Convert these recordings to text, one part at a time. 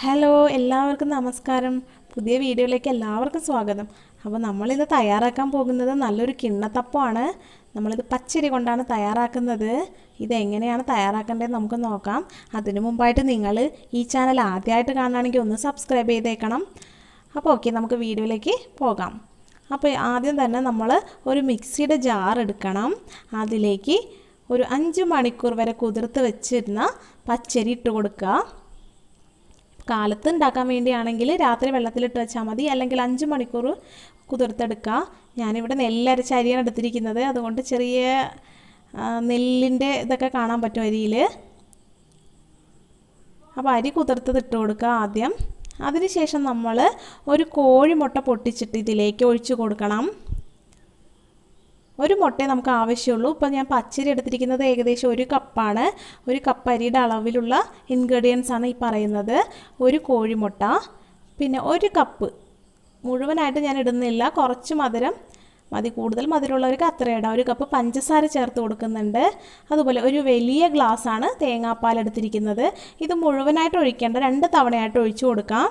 hello എല്ലാവർക്കും നമസ്കാരം പുതിയ വീഡിയോയിലേക്ക് എല്ലാവർക്കും സ്വാഗതം അപ്പോൾ നമ്മളിത് തയ്യാറാക്കാൻ പോകുന്നത് നല്ലൊരു കിണ്ണത്തപ്പമാണ് നമ്മളിത് പച്ചരി കൊണ്ടാണ് തയ്യാറാക്കുന്നത് ഇത് എങ്ങനെയാണ് തയ്യാറാക്കേണ്ടത് നമുക്ക് നോക്കാം അതിനു മുമ്പായിട്ട് നിങ്ങൾ ഈ ചാനൽ ആദ്യമായിട്ട് കാണുകയാണെങ്കിൽ ഒന്ന് സബ്സ്ക്രൈബ് ചെയ്തേക്കണം അപ്പോൾ ഓക്കെ നമുക്ക് വീഡിയോയിലേക്ക് പോകാം അപ്പോൾ ആദ്യം തന്നെ നമ്മൾ ഒരു മിക്സിയുടെ ജാർ എടുക്കണം അതിലേക്ക് ഒരു അഞ്ച് മണിക്കൂർ വരെ കുതിർത്ത് വെച്ചിരുന്ന പച്ചരി ഇട്ട് കൊടുക്കുക കാലത്ത് ഉണ്ടാക്കാൻ വേണ്ടിയാണെങ്കിൽ രാത്രി വെള്ളത്തിലിട്ട് വെച്ചാൽ മതി അല്ലെങ്കിൽ അഞ്ച് മണിക്കൂർ കുതിർത്തെടുക്കുക ഞാനിവിടെ നെല്ലരച്ച അരിയാണ് എടുത്തിരിക്കുന്നത് അതുകൊണ്ട് ചെറിയ ആ, നെല്ലിൻ്റെ ഇതൊക്കെ കാണാൻ പറ്റും അരിയിൽ അപ്പോൾ അരി കുതിർത്തത് ഇട്ട് കൊടുക്കുക ആദ്യം അതിനുശേഷം നമ്മൾ ഒരു കോഴിമുട്ട പൊട്ടിച്ചിട്ട് ഇതിലേക്ക് ഒഴിച്ചു കൊടുക്കണം ഒരു മുട്ടയെ നമുക്ക് ആവശ്യമുള്ളൂ ഇപ്പോൾ ഞാൻ പച്ചരി എടുത്തിരിക്കുന്നത് ഏകദേശം ഒരു കപ്പാണ് ഒരു കപ്പ് അരിയുടെ അളവിലുള്ള ഇൻഗ്രീഡിയൻസ് ആണ് ഈ പറയുന്നത് ഒരു കോഴിമുട്ട പിന്നെ ഒരു കപ്പ് മുഴുവനായിട്ട് ഞാൻ ഇടുന്നില്ല കുറച്ച് മധുരം മതി കൂടുതൽ മധുരമുള്ളവർക്ക് അത്ര ഇടാം ഒരു കപ്പ് പഞ്ചസാര ചേർത്ത് കൊടുക്കുന്നുണ്ട് അതുപോലെ ഒരു വലിയ ഗ്ലാസ്സാണ് തേങ്ങാപ്പാൽ എടുത്തിരിക്കുന്നത് ഇത് മുഴുവനായിട്ട് ഒഴിക്കേണ്ട രണ്ട് തവണയായിട്ട് ഒഴിച്ചു കൊടുക്കാം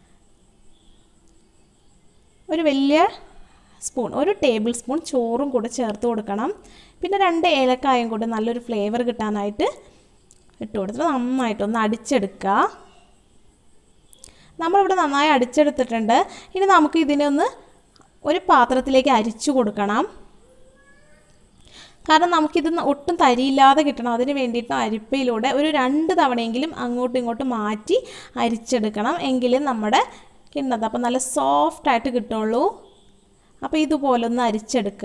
ഒരു വലിയ സ്പൂൺ ഒരു ടേബിൾ സ്പൂൺ ചോറും കൂടെ ചേർത്ത് കൊടുക്കണം പിന്നെ രണ്ട് ഏലക്കായും കൂടെ നല്ലൊരു ഫ്ലേവർ കിട്ടാനായിട്ട് ഇട്ട് കൊടുത്തിട്ട് നന്നായിട്ടൊന്ന് അടിച്ചെടുക്കുക നമ്മളിവിടെ നന്നായി അടിച്ചെടുത്തിട്ടുണ്ട് ഇനി നമുക്ക് ഇതിനെ ഒന്ന് ഒരു പാത്രത്തിലേക്ക് അരിച്ചു കൊടുക്കണം കാരണം നമുക്കിത് ഒട്ടും തരിയില്ലാതെ കിട്ടണം അതിന് വേണ്ടിയിട്ട് അരിപ്പയിലൂടെ ഒരു രണ്ട് തവണയെങ്കിലും അങ്ങോട്ടും ഇങ്ങോട്ടും മാറ്റി അരിച്ചെടുക്കണം എങ്കിലും നമ്മുടെ കിണ്ണത് അപ്പോൾ നല്ല സോഫ്റ്റായിട്ട് കിട്ടുള്ളൂ അപ്പോൾ ഇതുപോലെ ഒന്ന് അരിച്ചെടുക്കുക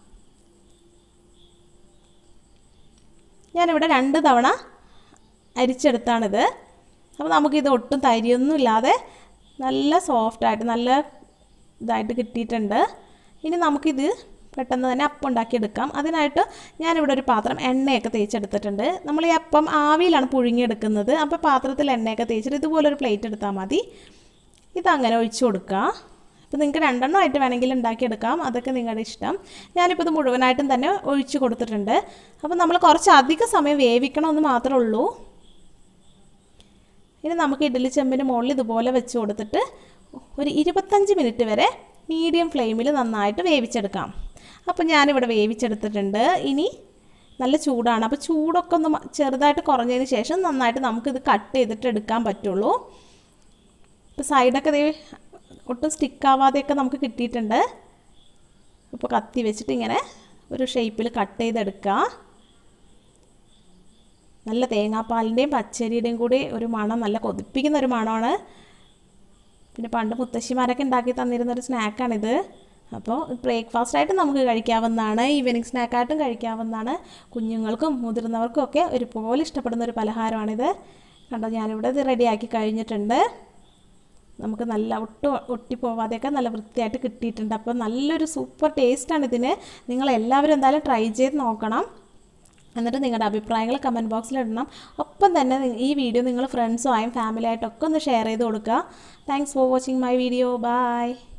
ഞാനിവിടെ രണ്ട് തവണ അരിച്ചെടുത്താണിത് അപ്പോൾ നമുക്കിത് ഒട്ടും തരിയൊന്നും ഇല്ലാതെ നല്ല സോഫ്റ്റായിട്ട് നല്ല ഇതായിട്ട് കിട്ടിയിട്ടുണ്ട് ഇനി നമുക്കിത് പെട്ടെന്ന് തന്നെ അപ്പം ഉണ്ടാക്കിയെടുക്കാം അതിനായിട്ട് ഞാനിവിടെ ഒരു പാത്രം എണ്ണയൊക്കെ തേച്ചെടുത്തിട്ടുണ്ട് നമ്മൾ ഈ അപ്പം ആവിയിലാണ് പുഴുങ്ങിയെടുക്കുന്നത് അപ്പോൾ പാത്രത്തിൽ എണ്ണയൊക്കെ തേച്ചിട്ട് ഇതുപോലൊരു പ്ലേറ്റ് എടുത്താൽ മതി ഇതങ്ങനെ ഒഴിച്ചു കൊടുക്കുക ഇപ്പോൾ നിങ്ങൾക്ക് രണ്ടെണ്ണമായിട്ട് വേണമെങ്കിൽ ഉണ്ടാക്കിയെടുക്കാം അതൊക്കെ നിങ്ങളുടെ ഇഷ്ടം ഞാനിപ്പോൾ ഇത് മുഴുവനായിട്ടും തന്നെ ഒഴിച്ചു കൊടുത്തിട്ടുണ്ട് അപ്പോൾ നമ്മൾ കുറച്ച് അധിക സമയം വേവിക്കണമെന്ന് മാത്രമേ ഉള്ളൂ ഇനി നമുക്ക് ഇഡ്ഡലി ചെമ്പിന് മുകളിൽ ഇതുപോലെ വെച്ച് കൊടുത്തിട്ട് ഒരു ഇരുപത്തഞ്ച് മിനിറ്റ് വരെ മീഡിയം ഫ്ലെയിമിൽ നന്നായിട്ട് വേവിച്ചെടുക്കാം അപ്പോൾ ഞാനിവിടെ വേവിച്ചെടുത്തിട്ടുണ്ട് ഇനി നല്ല ചൂടാണ് അപ്പോൾ ചൂടൊക്കെ ഒന്ന് മ- ചെറുതായിട്ട് കുറഞ്ഞതിന് ശേഷം നന്നായിട്ട് നമുക്കിത് കട്ട് ചെയ്തിട്ട് എടുക്കാൻ പറ്റുള്ളൂ ഇപ്പോൾ സൈഡൊക്കെ ദേ ഒട്ടും സ്റ്റിക്കാവാതെയൊക്കെ നമുക്ക് കിട്ടിയിട്ടുണ്ട് ഇപ്പോൾ കത്തി വെച്ചിട്ട് ഇങ്ങനെ ഒരു ഷേപ്പിൽ കട്ട് ചെയ്തെടുക്കുക നല്ല തേങ്ങാപ്പാലിൻ്റെയും പച്ചരിയുടെയും കൂടി ഒരു മണം നല്ല കൊതിപ്പിക്കുന്ന ഒരു മണമാണ് പിന്നെ പണ്ട് മുത്തശ്ശിമാരൊക്കെ ഉണ്ടാക്കി തന്നിരുന്ന ഒരു സ്നാക്കാണിത് അപ്പോൾ ബ്രേക്ക്ഫാസ്റ്റ് ആയിട്ട് നമുക്ക് കഴിക്കാവുന്നതാണ് ഈവനിങ് സ്നാക്കായിട്ടും കഴിക്കാവുന്നതാണ് കുഞ്ഞുങ്ങൾക്കും മുതിർന്നവർക്കും ഒക്കെ ഒരുപോലെ ഇഷ്ടപ്പെടുന്ന ഒരു പലഹാരമാണിത് കണ്ടോ ഞാനിവിടെ ഇത് റെഡിയാക്കി കഴിഞ്ഞിട്ടുണ്ട് നമുക്ക് നല്ല ഒട്ടും ഒട്ടിപ്പോവാതെയൊക്കെ നല്ല വൃത്തിയായിട്ട് കിട്ടിയിട്ടുണ്ട് അപ്പോൾ നല്ലൊരു സൂപ്പർ ടേസ്റ്റാണ് ഇതിന് നിങ്ങൾ എല്ലാവരും എന്തായാലും ട്രൈ ചെയ്ത് നോക്കണം എന്നിട്ട് നിങ്ങളുടെ അഭിപ്രായങ്ങൾ കമൻറ്റ് ബോക്സിൽ ഇടണം ഒപ്പം തന്നെ നി- ഈ വീഡിയോ നിങ്ങൾ ഫ്രണ്ട്സുമായും ഫാമിലിയായിട്ടൊക്കെ ഒന്ന് ഷെയർ ചെയ്ത് കൊടുക്കുക thanks for watching my video by